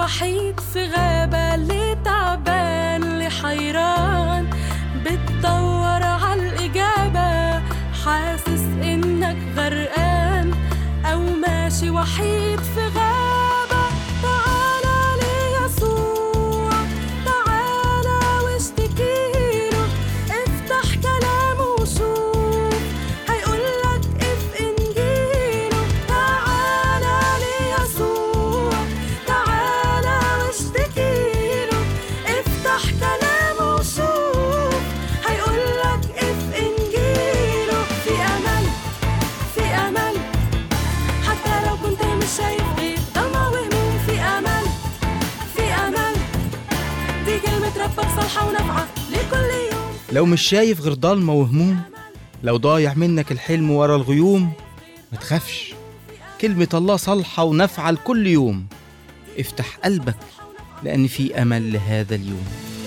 وحيد في غابة اللي تعبان اللي حيران بتدور عالإجابة حاسس إنك غرقان أو ماشي وحيد في غابة تعالى ليسوع تعالى واشتكيله افتح كلامه وشوف هيقولك اف انجيله تعالى ليسوع تعالى واشتكيله افتح كلامه وشوف هيقولك اف انجيله في امل في امل حتى لو كنت مش شايف غير ضلمة وهموم في امل في امل دي كلمة ربك صالحة ونافعة لكل يوم لو مش شايف غير ضلمة وهموم لو ضايع منك الحلم ورا الغيوم ما تخافش كلمة الله صالحة ونافعة لكل يوم افتح قلبك لأن في أمل لهذا اليوم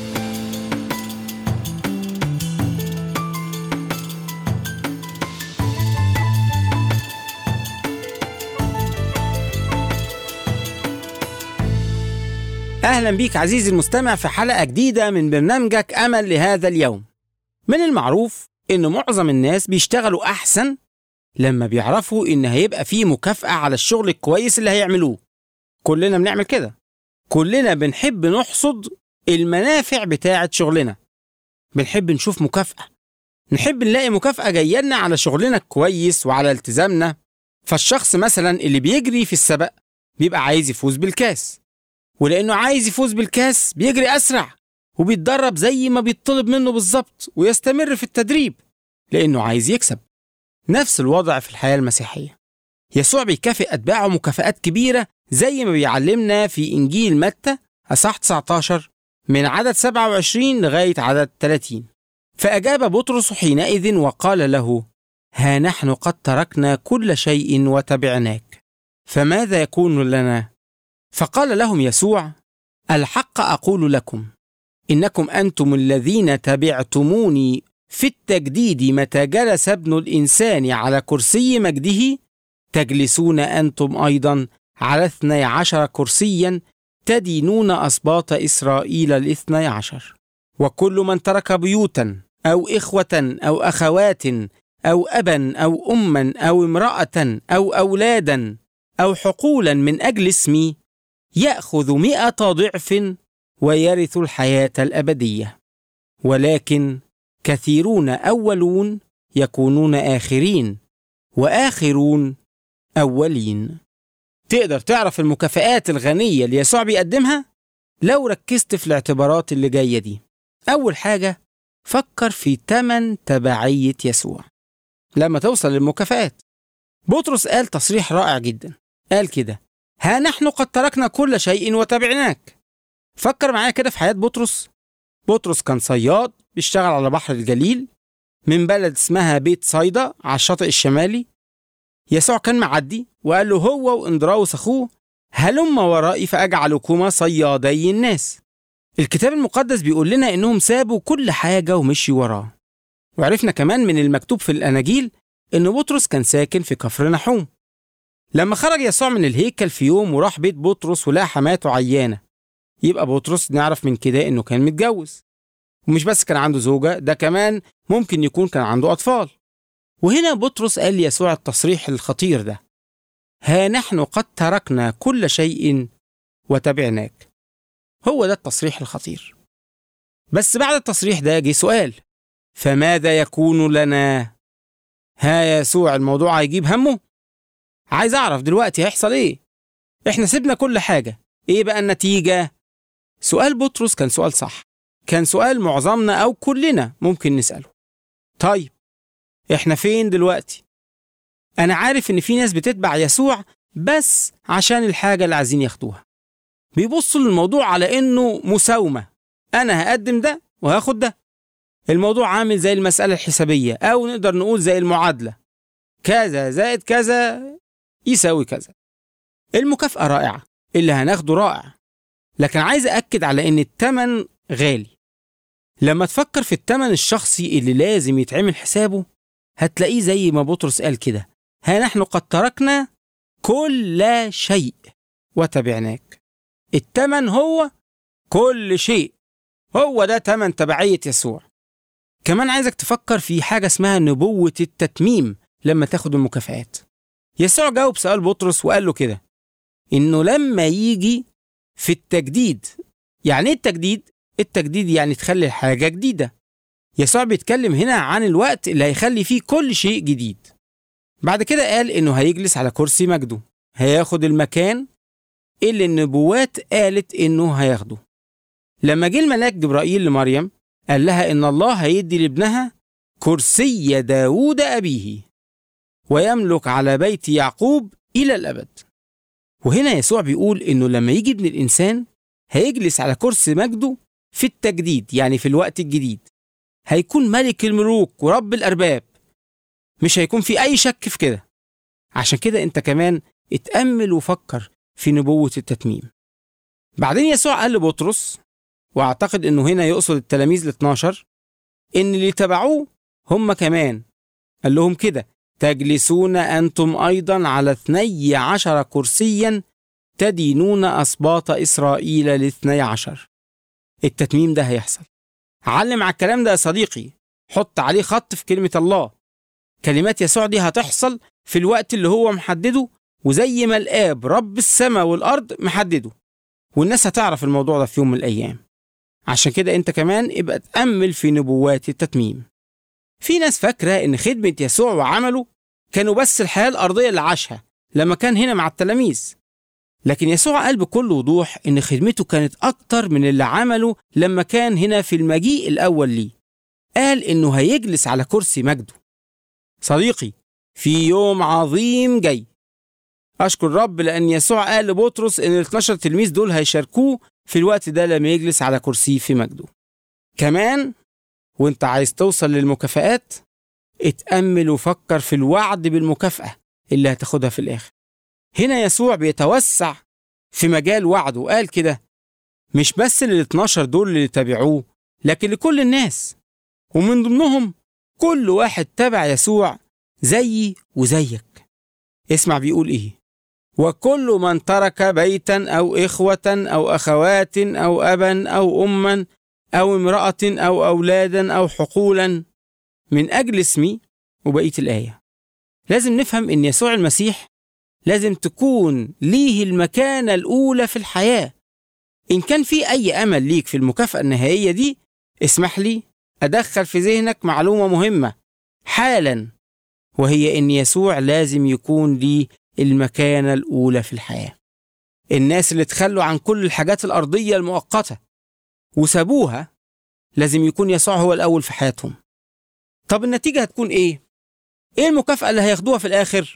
أهلا بيك عزيزي المستمع في حلقة جديدة من برنامجك أمل لهذا اليوم من المعروف إن معظم الناس بيشتغلوا أحسن لما بيعرفوا إن هيبقى فيه مكافأة على الشغل الكويس اللي هيعملوه كلنا بنعمل كده كلنا بنحب نحصد المنافع بتاعة شغلنا بنحب نشوف مكافأة نحب نلاقي مكافأة جاية لنا على شغلنا الكويس وعلى التزامنا فالشخص مثلا اللي بيجري في السبق بيبقى عايز يفوز بالكاس ولانه عايز يفوز بالكاس بيجري اسرع وبيتدرب زي ما بيطلب منه بالظبط ويستمر في التدريب لانه عايز يكسب نفس الوضع في الحياه المسيحيه يسوع بيكافئ اتباعه مكافآت كبيره زي ما بيعلمنا في انجيل متى اصحاح 19 من عدد 27 لغايه عدد 30 فاجاب بطرس حينئذ وقال له ها نحن قد تركنا كل شيء وتبعناك فماذا يكون لنا فقال لهم يسوع الحق اقول لكم انكم انتم الذين تبعتموني في التجديد متى جلس ابن الانسان على كرسي مجده تجلسون انتم ايضا على اثني عشر كرسيا تدينون اسباط اسرائيل الاثني عشر وكل من ترك بيوتا او اخوه او اخوات او ابا او اما او امراه او اولادا او حقولا من اجل اسمي ياخذ مائه ضعف ويرث الحياه الابديه ولكن كثيرون اولون يكونون اخرين واخرون اولين تقدر تعرف المكافآت الغنيه اللي يسوع بيقدمها لو ركزت في الاعتبارات اللي جايه دي اول حاجه فكر في تمن تبعيه يسوع لما توصل للمكافآت بطرس قال تصريح رائع جدا قال كده ها نحن قد تركنا كل شيء وتبعناك فكر معايا كده في حياة بطرس بطرس كان صياد بيشتغل على بحر الجليل من بلد اسمها بيت صيدا على الشاطئ الشمالي يسوع كان معدي وقال له هو واندراوس اخوه هلم ورائي فاجعلكما صيادي الناس الكتاب المقدس بيقول لنا انهم سابوا كل حاجه ومشي وراه وعرفنا كمان من المكتوب في الاناجيل ان بطرس كان ساكن في كفر نحوم لما خرج يسوع من الهيكل في يوم وراح بيت بطرس ولقى حماته عيانه يبقى بطرس نعرف من كده انه كان متجوز ومش بس كان عنده زوجه ده كمان ممكن يكون كان عنده اطفال وهنا بطرس قال ليسوع التصريح الخطير ده ها نحن قد تركنا كل شيء وتبعناك هو ده التصريح الخطير بس بعد التصريح ده جه سؤال فماذا يكون لنا ها يا يسوع الموضوع هيجيب همه عايز اعرف دلوقتي هيحصل ايه احنا سيبنا كل حاجه ايه بقى النتيجه سؤال بطرس كان سؤال صح كان سؤال معظمنا او كلنا ممكن نساله طيب احنا فين دلوقتي انا عارف ان في ناس بتتبع يسوع بس عشان الحاجه اللي عايزين ياخدوها بيبصوا للموضوع على انه مساومه انا هقدم ده وهاخد ده الموضوع عامل زي المساله الحسابيه او نقدر نقول زي المعادله كذا زائد كذا يساوي كذا المكافأة رائعة اللي هناخده رائع لكن عايز أكد على إن التمن غالي لما تفكر في التمن الشخصي اللي لازم يتعمل حسابه هتلاقيه زي ما بطرس قال كده ها نحن قد تركنا كل شيء وتبعناك التمن هو كل شيء هو ده تمن تبعية يسوع كمان عايزك تفكر في حاجة اسمها نبوة التتميم لما تاخد المكافآت يسوع جاوب سؤال بطرس وقال له كده إنه لما يجي في التجديد يعني إيه التجديد؟ التجديد يعني تخلي الحاجة جديدة يسوع بيتكلم هنا عن الوقت اللي هيخلي فيه كل شيء جديد بعد كده قال إنه هيجلس على كرسي مجده هياخد المكان اللي النبوات قالت إنه هياخده لما جه الملاك جبرائيل لمريم قال لها إن الله هيدي لابنها كرسي داوود أبيه ويملك على بيت يعقوب إلى الأبد وهنا يسوع بيقول إنه لما يجي ابن الإنسان هيجلس على كرسي مجده في التجديد يعني في الوقت الجديد هيكون ملك الملوك ورب الأرباب مش هيكون في أي شك في كده عشان كده أنت كمان اتأمل وفكر في نبوة التتميم بعدين يسوع قال لبطرس واعتقد انه هنا يقصد التلاميذ ال 12 ان اللي تبعوه هم كمان قال لهم كده تجلسون انتم ايضا على اثني عشر كرسيا تدينون اسباط اسرائيل لاثني عشر التتميم ده هيحصل علم على الكلام ده يا صديقي حط عليه خط في كلمة الله كلمات يسوع دي هتحصل في الوقت اللي هو محدده وزي ما الآب رب السماء والأرض محدده والناس هتعرف الموضوع ده في يوم من الأيام عشان كده انت كمان ابقى تأمل في نبوات التتميم في ناس فاكرة ان خدمة يسوع وعمله كانوا بس الحياة الأرضية اللي عاشها لما كان هنا مع التلاميذ لكن يسوع قال بكل وضوح ان خدمته كانت أكتر من اللي عمله لما كان هنا في المجيء الأول ليه قال انه هيجلس على كرسي مجده صديقي في يوم عظيم جاي أشكر رب لأن يسوع قال لبطرس إن ال 12 تلميذ دول هيشاركوه في الوقت ده لما يجلس على كرسيه في مجده. كمان وأنت عايز توصل للمكافآت اتأمل وفكر في الوعد بالمكافأة اللي هتاخدها في الآخر. هنا يسوع بيتوسع في مجال وعده وقال كده مش بس لل 12 دول اللي تابعوه لكن لكل الناس ومن ضمنهم كل واحد تبع يسوع زيي وزيك. اسمع بيقول ايه وكل من ترك بيتا او اخوه او اخوات او ابا او اما او امراه او اولادا او حقولا من اجل اسمي وبقيه الايه لازم نفهم ان يسوع المسيح لازم تكون ليه المكانه الاولى في الحياه ان كان في اي امل ليك في المكافاه النهائيه دي اسمح لي ادخل في ذهنك معلومه مهمه حالا وهي ان يسوع لازم يكون ليه المكانة الأولى في الحياة. الناس اللي تخلوا عن كل الحاجات الأرضية المؤقتة وسابوها لازم يكون يسوع هو الأول في حياتهم. طب النتيجة هتكون إيه؟ إيه المكافأة اللي هياخدوها في الآخر؟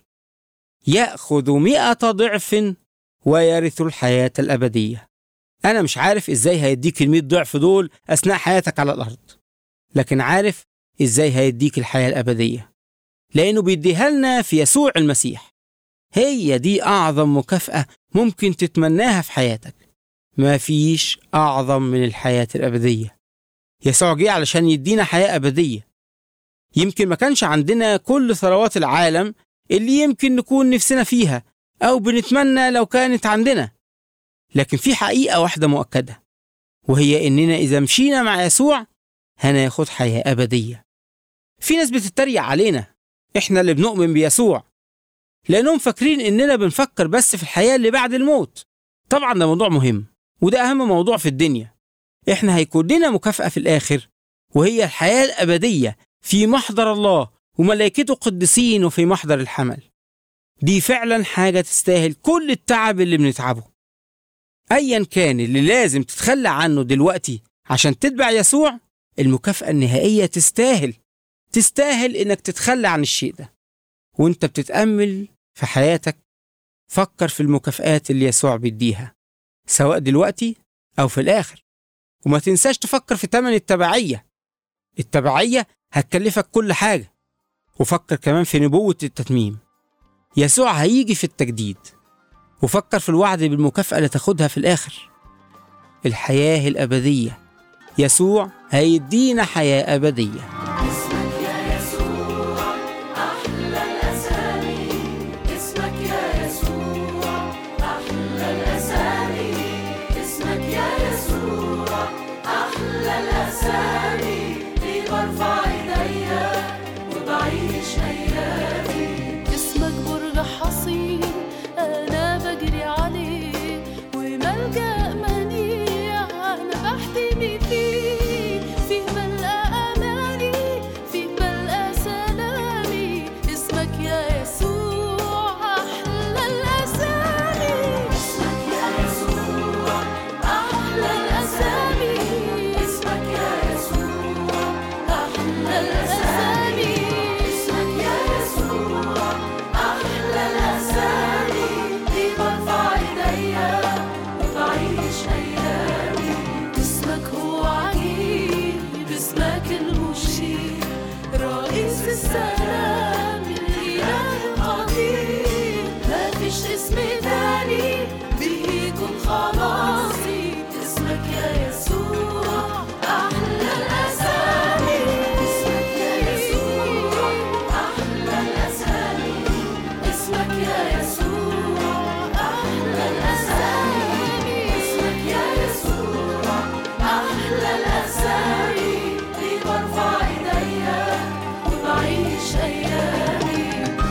يأخذ مئة ضعف ويرث الحياة الأبدية. أنا مش عارف إزاي هيديك المئة ضعف دول أثناء حياتك على الأرض. لكن عارف إزاي هيديك الحياة الأبدية. لأنه بيديها لنا في يسوع المسيح. هي دي أعظم مكافأة ممكن تتمناها في حياتك ما فيش أعظم من الحياة الأبدية يسوع جه علشان يدينا حياة أبدية يمكن ما كانش عندنا كل ثروات العالم اللي يمكن نكون نفسنا فيها أو بنتمنى لو كانت عندنا لكن في حقيقة واحدة مؤكدة وهي إننا إذا مشينا مع يسوع هناخد حياة أبدية في ناس بتتريق علينا إحنا اللي بنؤمن بيسوع لأنهم فاكرين إننا بنفكر بس في الحياة اللي بعد الموت طبعا ده موضوع مهم وده أهم موضوع في الدنيا إحنا هيكون لنا مكافأة في الآخر وهي الحياة الأبدية في محضر الله وملائكته قدسين وفي محضر الحمل دي فعلا حاجة تستاهل كل التعب اللي بنتعبه أيا كان اللي لازم تتخلى عنه دلوقتي عشان تتبع يسوع المكافأة النهائية تستاهل تستاهل إنك تتخلى عن الشيء ده وانت بتتأمل في حياتك فكر في المكافآت اللي يسوع بيديها سواء دلوقتي أو في الآخر وما تنساش تفكر في تمن التبعية التبعية هتكلفك كل حاجة وفكر كمان في نبوة التتميم يسوع هيجي في التجديد وفكر في الوعد بالمكافأة اللي تاخدها في الآخر الحياة الأبدية يسوع هيدينا حياة أبدية اسمك يا يسوع أحلى الأسامي اسمك يا يسوع أحلى الأسامي وبعيش أيامي اسمك برج حصين أنا بجري عليه وملجأ منيع أنا بحتمي فيه فيه بلقى أماني فيه بلقى سلامي اسمك يا يسوع أحلى الأسامي اسمك يا يسوع أحلى الأسامي اسمك يا يسوع أحلى الأسامي اسمك يا يسوع أحلى الأسامي دي برفع إيديا وبعيش أيامي اسمك هو عجيب اسمك المشير رئيس السلام الإله القدير مفيش اسم تاني به يكون خلاصي اسمك يا يسوع أحلى الأسامي اسمك يا يسوع أحلى الأسامي اسمك يا يسوع أحلى الأسامي اسمك يا يسوع أحلى الأسامي دي برفع إيديا وبعيش أيامي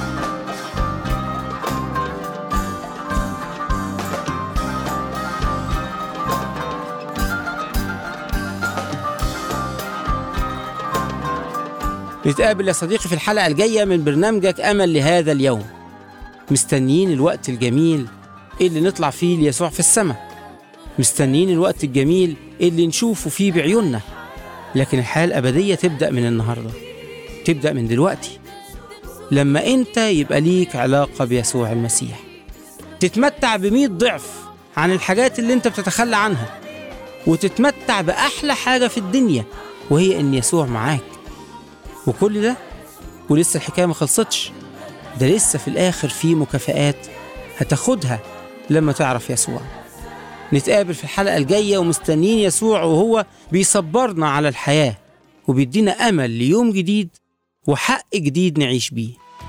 نتقابل يا صديقي في الحلقة الجاية من برنامجك أمل لهذا اليوم مستنيين الوقت الجميل اللي نطلع فيه ليسوع في السماء مستنيين الوقت الجميل اللي نشوفه فيه بعيوننا لكن الحياة الأبدية تبدأ من النهاردة تبدأ من دلوقتي لما أنت يبقى ليك علاقة بيسوع المسيح تتمتع بمئة ضعف عن الحاجات اللي أنت بتتخلى عنها وتتمتع بأحلى حاجة في الدنيا وهي إن يسوع معاك وكل ده ولسه الحكايه ما خلصتش ده لسه في الاخر في مكافآت هتاخدها لما تعرف يسوع نتقابل في الحلقه الجايه ومستنيين يسوع وهو بيصبرنا على الحياه وبيدينا امل ليوم جديد وحق جديد نعيش بيه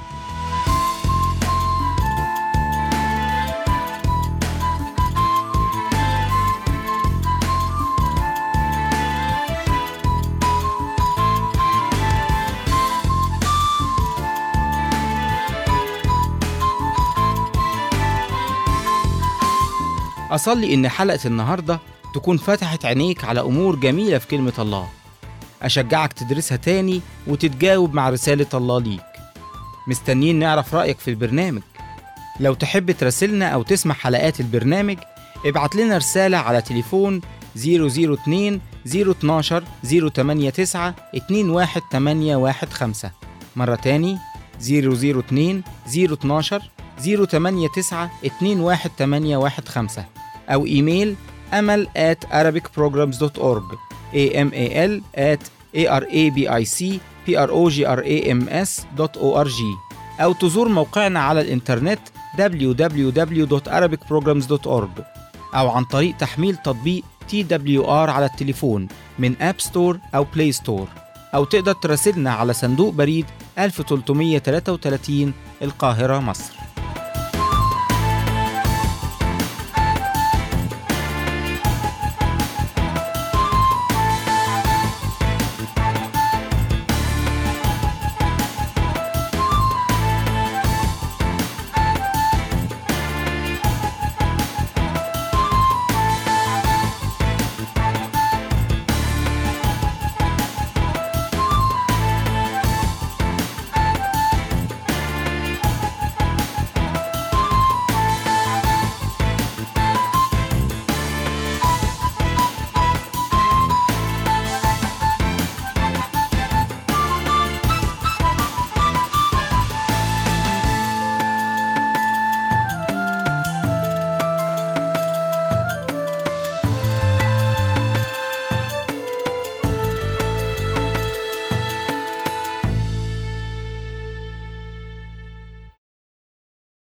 أصلي إن حلقة النهاردة تكون فتحت عينيك على أمور جميلة في كلمة الله أشجعك تدرسها تاني وتتجاوب مع رسالة الله ليك مستنيين نعرف رأيك في البرنامج لو تحب تراسلنا أو تسمع حلقات البرنامج ابعت لنا رسالة على تليفون 002 012 089 21815 مرة تاني 002 012 089 21815 أو إيميل أمل at arabicprograms.org amal at arabicprograms.org أو تزور موقعنا على الإنترنت www.arabicprograms.org أو عن طريق تحميل تطبيق TWR على التليفون من أب ستور أو بلاي ستور أو تقدر تراسلنا على صندوق بريد 1333 القاهرة مصر